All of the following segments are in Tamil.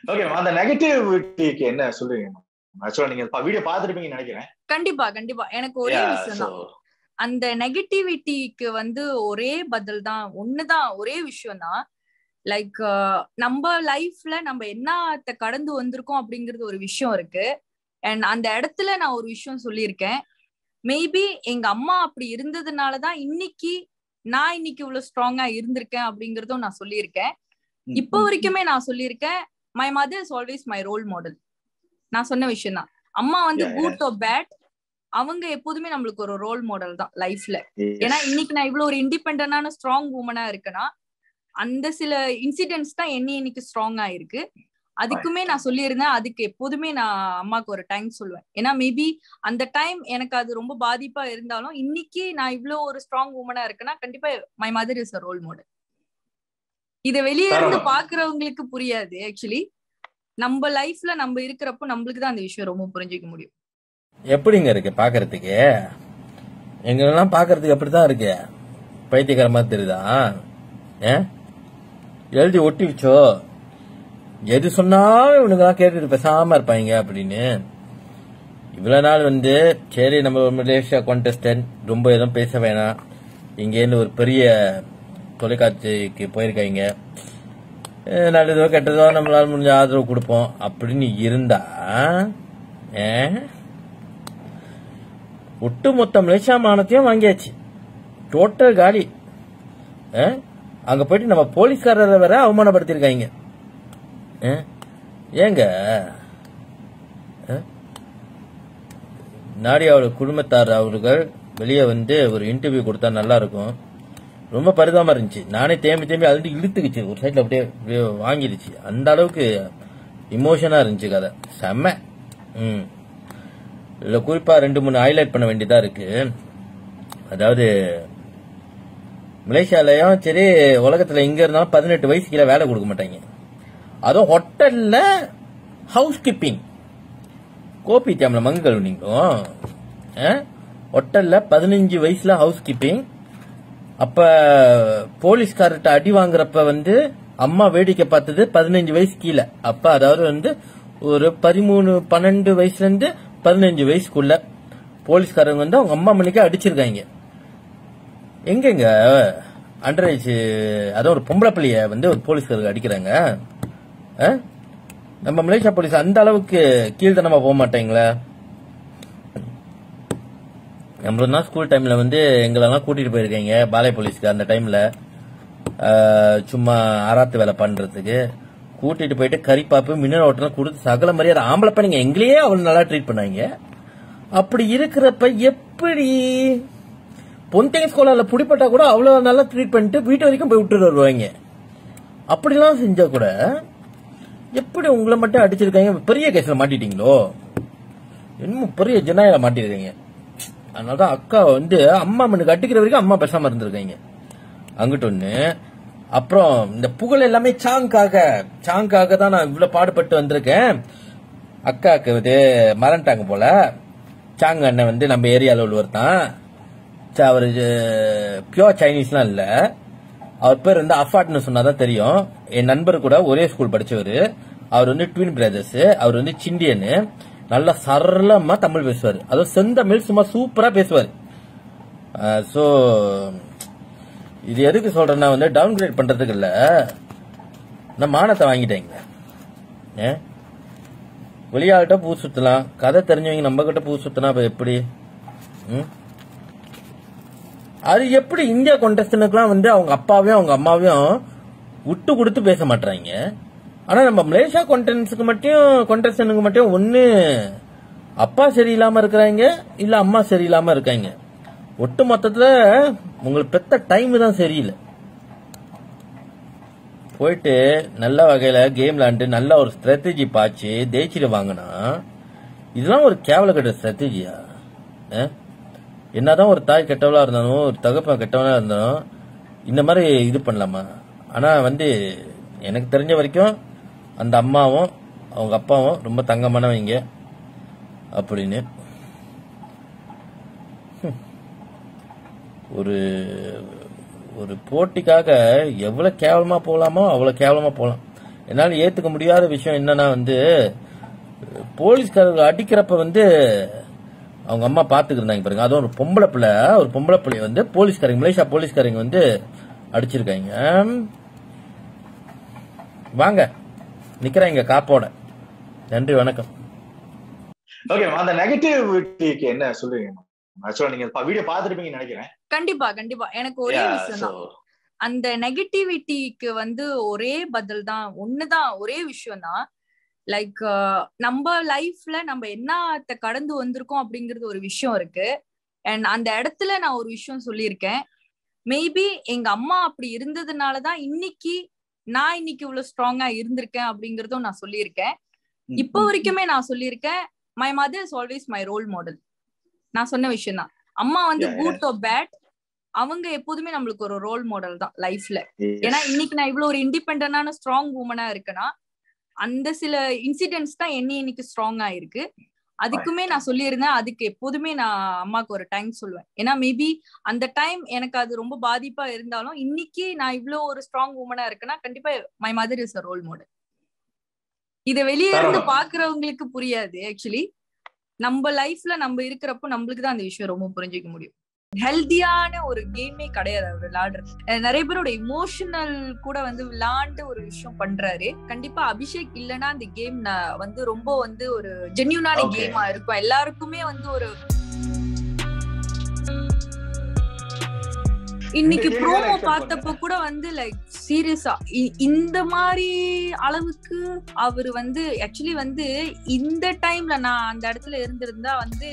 ஓகே அந்த நெகட்டிவிட்டிக்கு என்ன சொல்றீங்க ஆக்சுவலா நீங்க வீடியோ பாத்துருப்பீங்கன்னு நினைக்கிறேன் கண்டிப்பா கண்டிப்பா எனக்கு ஒரே Yeah, விஷயம் so, தான் அந்த நெகட்டிவிட்டிக்கு வந்து ஒரே பதில் தான் ஒண்ணுதான் ஒரே விஷயம் தான் லைக் நம்ம லைஃப்ல நம்ம என்னத்த கடந்து வந்திருக்கோம் அப்படிங்கிறது ஒரு விஷயம் இருக்கு அண்ட் அந்த இடத்துல நான் ஒரு விஷயம் சொல்லியிருக்கேன் மேபி எங்க அம்மா அப்படி இருந்ததுனாலதான் இன்னைக்கு நான் இன்னைக்கு இவ்வளவு ஸ்ட்ராங்கா இருந்திருக்கேன் அப்படிங்கறதும் நான் சொல்லியிருக்கேன் ம், இப்போ ம், வரைக்குமே நான் சொல்லியிருக்கேன் my mother is always my role model நான் சொன்ன விஷயம் தான் அம்மா வந்து Yeah, குட் ஆர் பேட் அவங்க எப்போதுமே நம்மளுக்கு ஒரு ரோல் மாடல் தான் லைஃப்ல yes. ஏன்னா இன்னைக்கு நான் இவ்வளவு ஒரு இண்டிபெண்டான ஸ்ட்ராங் உமனா இருக்கேன்னா அந்த சில இன்சிடென்ட்ஸ் தான் என்னை இன்னைக்கு ஸ்ட்ராங்கா இருக்கு அதுக்குமே நான் சொல்லியிருந்தேன் அதுக்கு எப்போதுமே நான் அம்மாக்கு ஒரு டைம் சொல்லுவேன் ஏன்னா மேபி அந்த டைம் எனக்கு அது ரொம்ப பாதிப்பா இருந்தாலும் இன்னைக்கு நான் இவ்வளவு ஒரு ஸ்ட்ராங் உமனா இருக்கேன்னா கண்டிப்பா my mother is a role model இத வெளியே இருந்து தரமா. பாக்குறவங்களுக்கு புரியாது ஆக்சுவலி நம்ம லைஃப்ல நம்ம இருக்கிறப்போ நம்மளுக்கு தான் அந்த விஷயம் ரொம்ப புரிஞ்சுக்க முடியும் எப்படிங்க இருக்கு பாக்குறதுக்கு எங்களெல்லாம் பாக்குறதுக்கு அப்படித்தான் இருக்கு பைத்தியக்கார மாதிரி தெரியுதா ஏ? எழுதி ஒட்டி வச்சோ எது சொன்னாலும் இவனுங்கெல்லாம் கேட்டுட்டு பேசாம இருப்பாங்க அப்படின்னு இவ்வளவு நாள் வந்து சரி நம்ம மலேசியா கான்டெஸ்டன்ட் ரொம்ப எதுவும் பேச வேணாம் இங்கேருந்து ஒரு பெரிய தொலைக்காட்சிக்கு போயிருக்காங்க அஹ் நல்லதோ கெட்டதோ நம்மளால முடிஞ்ச ஆதரவு கொடுப்போம் அப்படின்னு இருந்தா ஏ ஒட்டுமொத்த மலேசியா மானத்தையும் வாங்கியாச்சு டோட்டல் காலி ஆ? அங்க போயிட்டு நம்ம போலீஸ்காரரை வேற அவமானப்படுத்திருக்காங்க ஆ? ஏங்க ஆ? நாடியாவோட குடும்பத்தார் அவர்கள் வெளியே வந்து ஒரு இன்டர்வியூ கொடுத்தா நல்லா இருக்கும் ரொம்ப பரிதாபமா இருந்துச்சு நானே தேம்பி தேம்பி அது இழுத்துக்குச்சு ஒரு சைட்ல அப்படியே அப்படியே வாங்கிடுச்சு அந்த அளவுக்கு இமோஷனா இருந்துச்சு கதை செம்ம ம் இதுல குறிப்பா ரெண்டு மூணு ஹைலைட் பண்ண வேண்டியதா இருக்கு அதாவது மலேசியாலயும் சரி உலகத்துல எங்க இருந்தாலும் பதினெட்டு வயசு கீழே வேலை கொடுக்க மாட்டாங்க அதுவும் ஹோட்டல்ல ஹவுஸ் கீப்பிங் கோபி தேம்ல மங்கு கழுவுனீங்களும் ஹோட்டல்ல பதினஞ்சு வயசுல ஹவுஸ் கீப்பிங் அப்ப போலீஸ்காரர்கிட்ட அடி வாங்குறப்ப வந்து அம்மா வேடிக்கை பார்த்தது பதினஞ்சு வயசு கீழே அப்ப அதாவது வந்து ஒரு பதிமூணு பன்னெண்டு வயசுல இருந்து பதினஞ்சு வயசுக்குள்ள போலீஸ்காரங்க வந்து அவங்க அம்மா மணிக்கு அடிச்சிருக்காங்க எங்கெங்க அண்டர் ஏஜ் அதான் ஒரு பொம்பளை பிள்ளைய வந்து ஒரு போலீஸ்காரங்க அடிக்கிறாங்க ஆ? நம்ம மலேசியா போலீஸ் அந்த அளவுக்கு கீழ்த்தனமா போக மாட்டாங்களா நம்மளும் தான் ஸ்கூல் டைம்ல வந்து எங்களெல்லாம் கூட்டிட்டு போயிருக்கீங்க பாலை போலீஸ்க்கு அந்த டைம்ல சும்மா ஆராத்து வேலை பண்றதுக்கு கூட்டிட்டு போயிட்டு கறிப்பாப்பு மின்னல் ஓட்டலாம் கொடுத்து சகல மரியாதை ஆம்பளை பையனுங்க எங்களையே அவ்வளவு நல்லா ட்ரீட் பண்ணாங்க அப்படி இருக்கிறப்ப எப்படி பொன்தேங்க ஸ்கூலால பிடிப்பட்டா கூட அவ்வளவு நல்லா ட்ரீட் பண்ணிட்டு வீட்டு வரைக்கும் போய் விட்டுட்டு வருவாங்க அப்படிலாம் செஞ்சா கூட எப்படி உங்களை மட்டும் அடிச்சிருக்காங்க பெரிய கேஸ்ல மாட்டிட்டீங்களோ இன்னும் பெரிய ஜனாயில மாட்டிருக்கீங்க அதனாலதான் அக்கா வந்து அம்மா மண்ணுக்கு அடிக்கிற வரைக்கும் அம்மா பேசாம இருந்திருக்காங்க அங்கிட்டு ஒண்ணு அப்புறம் இந்த புகழ் எல்லாமே சாங்காக சாங்காக தான் நான் இவ்வளவு பாடுபட்டு வந்திருக்கேன் அக்காவுக்கு வந்து மறந்துட்டாங்க போல சாங் அண்ணன் வந்து நம்ம ஏரியால உள்ளவர் தான் ச- அவரு பியோர் சைனீஸ்லாம் இல்ல அவர் பேர் வந்து அஃபாட்னு சொன்னாதான் தெரியும் என் நண்பர் கூட ஒரே ஸ்கூல் படிச்சவர் அவர் வந்து ட்வின் பிரதர்ஸ் அவர் வந்து சிண்டியனு நல்லா சரளமா தமிழ் பேசுவார் அதுவும் செந்தமிழ் சும்மா சூப்பரா பேசுவார் சோ இது எதுக்கு சொல்றேன்னா வந்து டவுன் கிரேட் பண்றதுக்கு இல்ல நான் மானத்தை வாங்கிட்டேங்க ஏ வெளியாள்கிட்ட பூ சுத்தலாம் கதை தெரிஞ்சவங்க நம்ம கிட்ட பூ சுத்தினா அப்ப எப்படி ம்? அது எப்படி இந்தியா கொண்டஸ்டனுக்குலாம் வந்து அவங்க அப்பாவையும் அவங்க அம்மாவையும் விட்டு கொடுத்து பேச மாட்டாங்க ஆனா நம்ம மலேசியா கொண்டன்ஸுக்கு மட்டும் கொண்டஸ்டனுக்கு மட்டும் ஒண்ணு அப்பா சரியில்லாம இருக்கிறாங்க இல்ல அம்மா சரியில்லாம இருக்காங்க ஒட்டு மொத்தத்துல உங்களுக்கு பெத்த டைம் தான் சரியில்லை போயிட்டு நல்ல வகையில கேம் விளாண்டு நல்ல ஒரு ஸ்ட்ராட்டஜி பாய்ச்சி ஜெயிச்சிட்டு வாங்கினா இதெல்லாம் ஒரு கேவல கட்ட ஸ்ட்ராட்டஜியா என்னதான் ஒரு தாய் கெட்டவளா இருந்தாலும் ஒரு தகப்பன் கெட்டவனா இருந்தாலும் இந்த மாதிரி இது பண்ணலாமா ஆனா வந்து எனக்கு தெரிஞ்ச வரைக்கும் அந்த அம்மாவும் அவங்க அப்பாவும் ரொம்ப தங்கமானவங்க அப்படின்னு ஹம். ஒரு ஒரு போட்டிக்காக எவ்வளவு கேவலமா போகலாமோ அவ்வளவு கேவலமா போகலாம் என்னால ஏத்துக்க முடியாத விஷயம் என்னன்னா வந்து போலீஸ்காரர்கள் அடிக்கிறப்ப வந்து அவங்க அம்மா பாத்துக்கிட்டு இருந்தாங்க பாருங்க அதுவும் ஒரு பொம்பளை பிள்ளை ஒரு பொம்பளை பிள்ளைய வந்து போலீஸ்காரங்க மலேசியா போலீஸ்காரங்க வந்து அடிச்சிருக்காங்க வாங்க நிக்கிறாங்க காப்போட நன்றி வணக்கம் ஓகே அந்த நெகட்டிவிட்டிக்கு என்ன சொல்லுவீங்க ஆக்சுவலா நீங்க வீடியோ பாத்துருப்பீங்கன்னு நினைக்கிறேன் கண்டிப்பா கண்டிப்பா எனக்கு ஒரே Yeah, விஷயம் so, தான் அந்த நெகட்டிவிட்டிக்கு வந்து ஒரே பதில் தான் ஒண்ணுதான் ஒரே விஷயம் தான் லைக் நம்ம லைஃப்ல நம்ம என்னத்த கடந்து வந்திருக்கோம் அப்படிங்கிறது ஒரு விஷயம் இருக்கு அண்ட் அந்த இடத்துல நான் ஒரு விஷயம் சொல்லியிருக்கேன் மேபி எங்க அம்மா அப்படி இருந்ததுனாலதான் இன்னைக்கு நான் இன்னைக்கு இவ்வளவு ஸ்ட்ராங்கா இருந்திருக்கேன் அப்படிங்கறதும் நான் சொல்லியிருக்கேன் ம், இப்போ ம், வரைக்குமே நான் சொல்லியிருக்கேன் my mother is always my role model நான் சொன்ன விஷயம் தான் அம்மா வந்து Yeah, குட் ஆர் பேட் அவங்க எப்போதுமே நம்மளுக்கு ஒரு ரோல் மாடல் தான் லைஃப்ல yes. ஏன்னா இன்னைக்கு நான் இவ்வளவு ஒரு இண்டிபெண்டான ஸ்ட்ராங் உமனா இருக்கேன்னா அந்த சில இன்சிடென்ட்ஸ் தான் என்னை இன்னைக்கு ஸ்ட்ராங்கா இருக்கு அதுக்குமே நான் சொல்லியிருந்தேன் அதுக்கு எப்போதுமே நான் அம்மாக்கு ஒரு டைம் சொல்லுவேன் ஏன்னா மேபி அந்த டைம் எனக்கு அது ரொம்ப பாதிப்பா இருந்தாலும் இன்னைக்கு நான் இவ்வளவு ஒரு ஸ்ட்ராங் உமனா இருக்கேன்னா கண்டிப்பா my mother is a role model இத வெளியே இருந்து தரணும். பாக்குறவங்களுக்கு புரியாது ஆக்சுவலி நம்ம லைஃப்ல நம்ம இருக்கிறப்போ நம்மளுக்கு தான் அந்த விஷயம் ரொம்ப புரிஞ்சுக்க முடியும் ஹெல்தியான ஒரு கேமே கிடையாது அவர் விளையாடுறது அஹ் நிறைய பேரோட இமோஷனல் கூட வந்து விளையாண்டு ஒரு விஷயம் பண்றாரு கண்டிப்பா அபிஷேக் இல்லைன்னா அந்த கேம் வந்து ரொம்ப வந்து ஒரு ஜென்யூனான Okay. கேமா இருக்கும் எல்லாருக்குமே வந்து ஒரு இன்னைக்கு இந்த கேள்வி ப்ரோமோ தான் expect பார்த்தப்ப கூட வந்து லைக் சீரியஸா இந்த மாதிரி அளவுக்கு அவர் வந்து ஆக்சுவலி வந்து இந்த டைம்ல நான் அந்த இடத்துல இருந்திருந்தா வந்து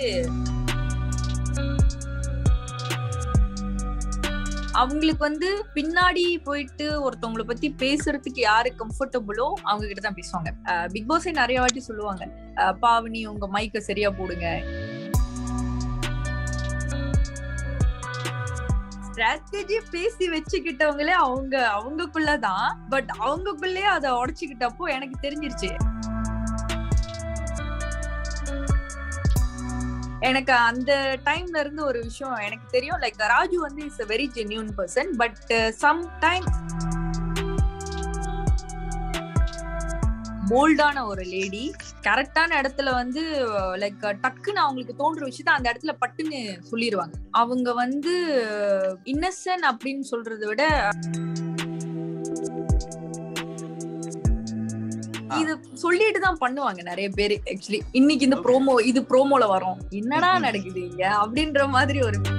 அவங்களுக்கு வந்து பின்னாடி போயிட்டு ஒருத்தவங்கள பத்தி பேசுறதுக்கு யாரு கம்ஃபர்டபுளோ அவங்க கிட்ட தான் பேசுவாங்க பிக் பாஸே நிறைய வாட்டி சொல்லுவாங்க அஹ் பாவனி உங்க மைக்க சரியா போடுங்க ஸ்ட்ராட்டஜி பேசி வச்சுக்கிட்டவங்களே அவங்க அவங்கக்குள்ளதான் பட் அவங்கக்குள்ளேயே அதை உடைச்சுக்கிட்டப்போ எனக்கு தெரிஞ்சிருச்சு எனக்கு அந்த டைம்ல இருந்து ஒரு விஷயம் எனக்கு தெரியும் லைக் ராஜு வந்து is a very genuine person but some time போல்டான ஒரு லேடி கரெக்டான இடத்துல வந்து லைக் டக்குன்னு அவங்களுக்கு தோன்ற விஷயத்த அந்த இடத்துல பட்டுன்னு சொல்லிடுவாங்க அவங்க வந்து இன்னசென்ட் அப்படின்னு சொல்றதை விட இது சொல்லிட்டு தான் பண்ணுவாங்க நிறைய பேரு ஆக்சுவலி இன்னைக்கு இந்த ப்ரோமோ இது ப்ரோமோல வரும் என்னடா நடக்குது இங்க அப்படின்ற மாதிரி ஒரு